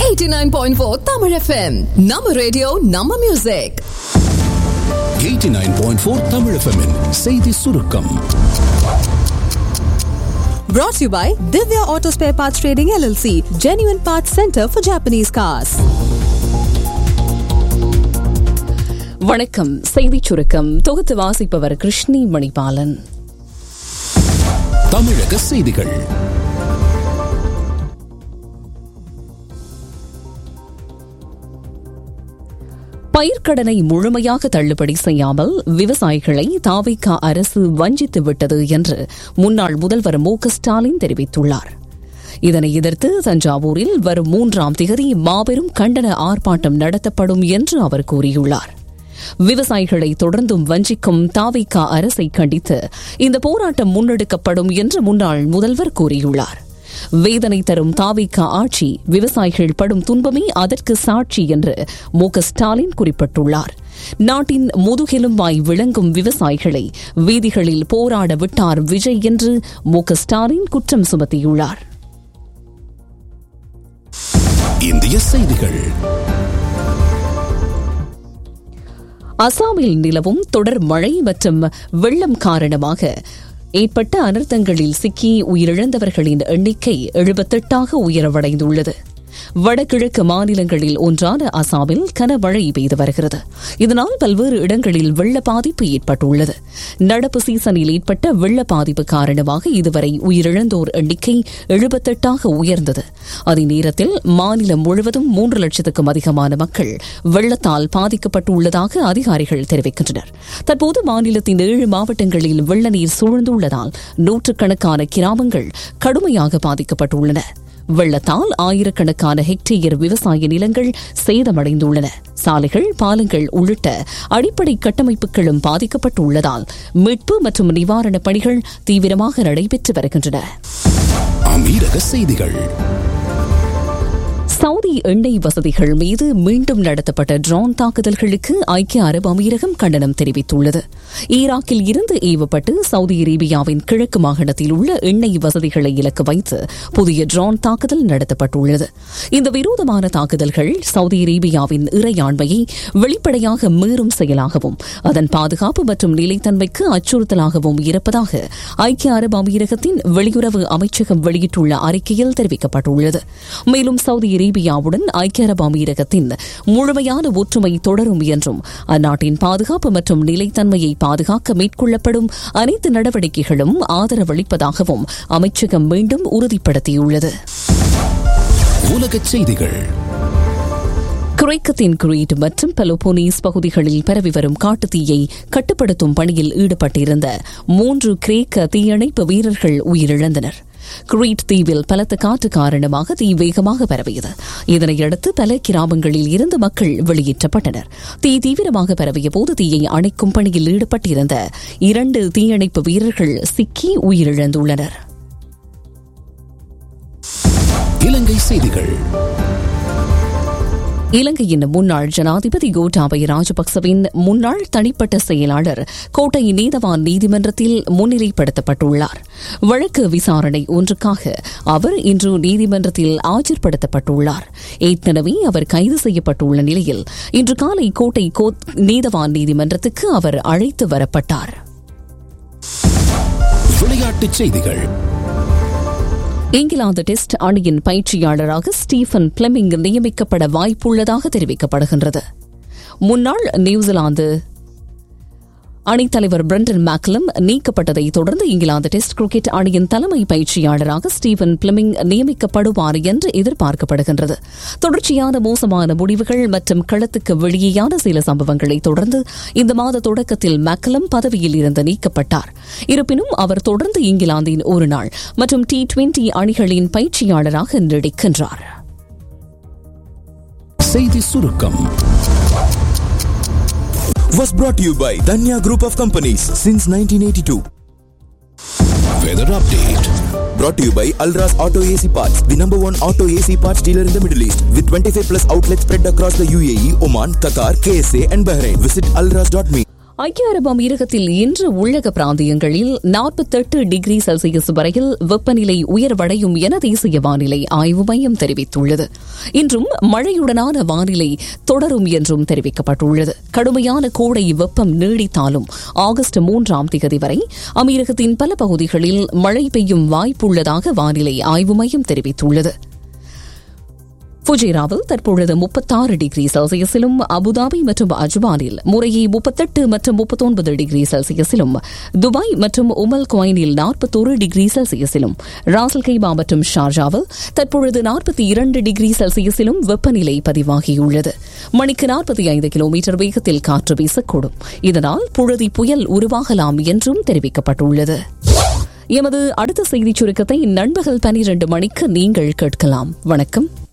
89.4 Tamil FM நம்ம radio நம்ம music 89.4 Tamil FM -இன் செய்தி சுருக்கம் Brought to you by Divya Auto Spare Parts Trading LLC, genuine parts center for Japanese cars. வணக்கம் செய்திச் சுருக்கம் தொகுத்து வாசிப்பவர் கிருஷ்ணி மணிபாலன் தமிழக செய்திகள் பயிர்க்கடனை முழுமையாக தள்ளுபடி செய்யாமல் விவசாயிகளை தாவிகா அரசு வஞ்சித்து விட்டது என்று முன்னாள் முதல்வர் மு க ஸ்டாலின் தெரிவித்துள்ளார் இதனை எதிர்த்து தஞ்சாவூரில் வரும் மூன்றாம் திகதி மாபெரும் கண்டன ஆர்ப்பாட்டம் நடத்தப்படும் என்று அவர் கூறியுள்ளார் விவசாயிகளை தொடர்ந்தும் வஞ்சிக்கும் தாவிகா அரசை கண்டித்து இந்த போராட்டம் முன்னெடுக்கப்படும் என்று முன்னாள் முதல்வர் கூறியுள்ளார் வேதனை தரும் தாவிகா ஆட்சி விவசாயிகள் படும் துன்பமே அதற்கு சாட்சி என்று மு க ஸ்டாலின் குறிப்பிட்டுள்ளார் நாட்டின் முதுகெலும்பாய் விளங்கும் விவசாயிகளை வீதிகளில் போராட விட்டார் விஜய் என்று மு க ஸ்டாலின் குற்றம் சுமத்தியுள்ளார் இந்திய செய்திகள் அசாமில் நிலவும் தொடர் மழை மற்றும் வெள்ளம் காரணமாக ஏற்பட்ட அனர்த்தங்களில் சிக்கி உயிரிழந்தவர்களின் எண்ணிக்கை எழுபத்தெட்டாக உயரவடைந்துள்ளது வடகிழக்கு மாநிலங்களில் ஒன்றான அசாமில் கனமழை பெய்து வருகிறது இதனால் பல்வேறு இடங்களில் வெள்ள பாதிப்பு ஏற்பட்டுள்ளது நடப்பு சீசனில் ஏற்பட்ட வெள்ள பாதிப்பு காரணமாக இதுவரை உயிரிழந்தோர் எண்ணிக்கை எழுபத்தெட்டாக உயர்ந்தது அதே நேரத்தில் மாநிலம் முழுவதும் மூன்று லட்சத்துக்கும் அதிகமான மக்கள் வெள்ளத்தால் பாதிக்கப்பட்டுள்ளதாக அதிகாரிகள் தெரிவிக்கின்றனர் தற்போது மாநிலத்தின் ஏழு மாவட்டங்களில் வெள்ள நீர் சூழ்ந்துள்ளதால் நூற்றுக்கணக்கான கிராமங்கள் கடுமையாக பாதிக்கப்பட்டுள்ளன வெள்ளத்தால் ஆயிரக்கணக்கான ஹெக்டேயர் விவசாய நிலங்கள் சேதமடைந்துள்ளன சாலைகள் பாலங்கள் உள்ளிட்ட அடிப்படை கட்டமைப்புகளும் பாதிக்கப்பட்டுள்ளதால் மீட்பு மற்றும் நிவாரணப் பணிகள் தீவிரமாக நடைபெற்று வருகின்றன அமீரக செய்திகள் சவுதி எண்ணெய் வசதிகள் மீது மீண்டும் நடத்தப்பட்ட ட்ரோன் தாக்குதல்களுக்கு ஐக்கிய அரபு அமீரகம் கண்டனம் தெரிவித்துள்ளது ஈராக்கில் இருந்து ஏவப்பட்டு சவுதி அரேபியாவின் கிழக்கு மாகாணத்தில் உள்ள எண்ணெய் வசதிகளை இலக்கு வைத்து புதிய ட்ரோன் தாக்குதல் நடத்தப்பட்டுள்ளது இந்த விரோதமான தாக்குதல்கள் சவுதி அரேபியாவின் இறையாண்மையை வெளிப்படையாக மீறும் செயலாகவும் அதன் பாதுகாப்பு மற்றும் நிலைத்தன்மைக்கு அச்சுறுத்தலாகவும் இருப்பதாக ஐக்கிய அரபு அமீரகத்தின் வெளியுறவு அமைச்சகம் வெளியிட்டுள்ள அறிக்கையில் தெரிவிக்கப்பட்டுள்ளது மேலும் சவுதி அரேபியாவுடன் ஐக்கிய அரபு அமீரகத்தின் முழுமையான ஒற்றுமை தொடரும் என்றும் அந்நாட்டின் பாதுகாப்பு மற்றும் நிலைத்தன்மையை பாதுகாக்க மேற்கொள்ளப்படும் அனைத்து நடவடிக்கைகளும் ஆதரவளிப்பதாகவும் அமைச்சகம் மீண்டும் உறுதிப்படுத்தியுள்ளது உலகச் செய்திகள் குறைக்கத்தின் கிரீட் மற்றும் பெலோபோனீஸ் பகுதிகளில் பரவி வரும் காட்டுத்தீயை கட்டுப்படுத்தும் பணியில் ஈடுபட்டிருந்த மூன்று கிரேக்க தீயணைப்பு வீரர்கள் உயிரிழந்தனர் கிரீட் தீவில் பலத்த காற்று காரணமாக தீ வேகமாக பரவியது இதனையடுத்து பல கிராமங்களில் இருந்து மக்கள் வெளியேற்றப்பட்டனர் தீ தீவிரமாக பரவிய போது தீயை அணைக்கும் பணியில் ஈடுபட்டிருந்த இரண்டு தீயணைப்பு வீரர்கள் சிக்கி உயிரிழந்துள்ளனர் இலங்கை செய்திகள் இலங்கையின் முன்னாள் ஜனாதிபதி கோட்டாபய ராஜபக்சவின் முன்னாள் தனிப்பட்ட செயலாளர் கோட்டை நீதவான் நீதிமன்றத்தில் முன்னிலைப்படுத்தப்பட்டுள்ளார் வழக்கு விசாரணை ஒன்றுக்காக அவர் இன்று நீதிமன்றத்தில் ஆஜர்படுத்தப்பட்டுள்ளார் ஏற்கனவே அவர் கைது செய்யப்பட்டுள்ள நிலையில் இன்று காலை கோட்டை நீதவான் நீதிமன்றத்துக்கு அவர் அழைத்து வரப்பட்டார் விளையாட்டுச் செய்திகள் இங்கிலாந்து டெஸ்ட் அணியின் பயிற்சியாளராக ஸ்டீஃபன் பிளெமிங் நியமிக்கப்பட வாய்ப்புள்ளதாக தெரிவிக்கப்படுகின்றது முன்னாள் நியூசிலாந்து அணித்தலைவர் பிரண்டன் மேக்லம் நீக்கப்பட்டதை தொடர்ந்து இங்கிலாந்து டெஸ்ட் கிரிக்கெட் அணியின் தலைமை பயிற்சியாளராக ஸ்டீவன் பிளமிங் நியமிக்கப்படுவார் என்று எதிர்பார்க்கப்படுகின்றது தொடர்ச்சியான மோசமான முடிவுகள் மற்றும் களத்துக்கு வெளியேயான சில சம்பவங்களை தொடர்ந்து இந்த மாத தொடக்கத்தில் மேக்கலம் பதவியில் இருந்து நீக்கப்பட்டார் இருப்பினும் அவர் தொடர்ந்து இங்கிலாந்தின் ஒரு நாள் மற்றும் டி டுவெண்டி அணிகளின் பயிற்சியாளராக நீடிக்கின்றார் செய்தி சுருக்கம் was brought to you by Danya Group of Companies since 1982. Weather update Brought to you by Alras Auto AC Parts, the number one auto AC parts dealer in the Middle East, with 25 plus outlets spread across the UAE, Oman, Qatar, KSA, and Bahrain. Visit alras.me. ஐக்கிய அரபு அமீரகத்தில் இன்று உள்ளக பிராந்தியங்களில் நாற்பத்தெட்டு degree Celsius வரையில் வெப்பநிலை உயர்வடையும் என தேசிய வானிலை ஆய்வு மையம் தெரிவித்துள்ளது இன்றும் மழையுடனான வானிலை தொடரும் என்றும் தெரிவிக்கப்பட்டுள்ளது கடுமையான கோடை வெப்பம் நீடித்தாலும் ஆகஸ்ட் மூன்றாம் தேதி வரை அமீரகத்தின் பல பகுதிகளில் மழை பெய்யும் வாய்ப்புள்ளதாக வானிலை ஆய்வு மையம் தெரிவித்துள்ளது ஃபுஜேராவில் தற்பொழுது முப்பத்தாறு டிகிரி செல்சியஸிலும் அபுதாபி மற்றும் அஜ்மானில் முறையே முப்பத்தெட்டு மற்றும் முப்பத்தொன்பது டிகிரி செல்சியஸிலும் துபாய் மற்றும் உமல் குவைனில் நாற்பத்தொரு டிகிரி செல்சியஸிலும் ராசல் கைபா மற்றும் ஷார்ஜாவில் தற்பொழுது நாற்பத்தி இரண்டு டிகிரி செல்சியஸிலும் வெப்பநிலை பதிவாகியுள்ளது மணிக்கு நாற்பத்தி ஐந்து கிலோமீட்டர் வேகத்தில் காற்று வீசக்கூடும் இதனால் புழுதி புயல் உருவாகலாம் என்றும் தெரிவிக்கப்பட்டுள்ளது எமது அடுத்த செய்திச் சுருக்கத்தை நண்பகல் பனிரண்டு மணிக்கு நீங்கள் கேட்கலாம் வணக்கம்